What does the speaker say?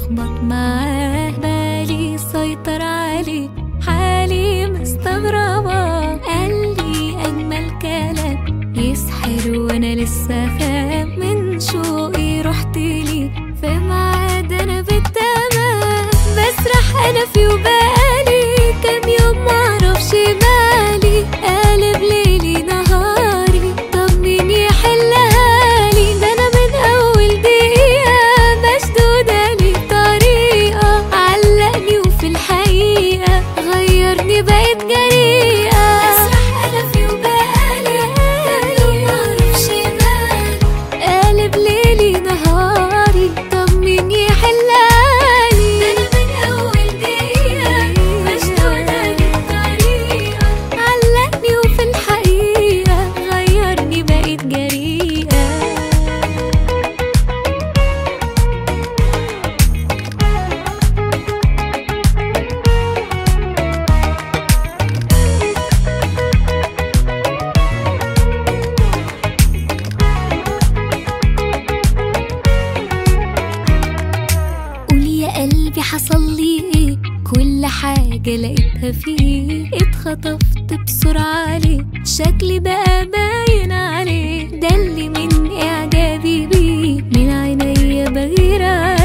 ملخبط معاه بالي سيطر عليه حالي مستغربة قال لي أجمل كلام يسحر وأنا لسه خام من شوقي رحت لي في ميعاد أنا بالتمام بسرح أنا في وبالي كام يوم معرفش مالي قالب ليلي نهاري طب مين يحلها لي ده أنا من أول دقيقة مشدودة لي بطريقة علقني وفي الحقيقة غيرني بقيت جريئة أسرح أنا في وبالي كام يوم معرفش مالي قالب ليلي نهاري طب مين يحلالي ده انا من اول دقيقة مشدودة بالطريقة علقني وفي الحقيقة غيرني بقيت جريئة قول يا قلبي حصل لي ايه كل حاجة لقيتها فيه اتخطفت بسرعة عليه شكلي بقى باين عليه ده اللي من اعجابي بيه من عينيا بغير عليه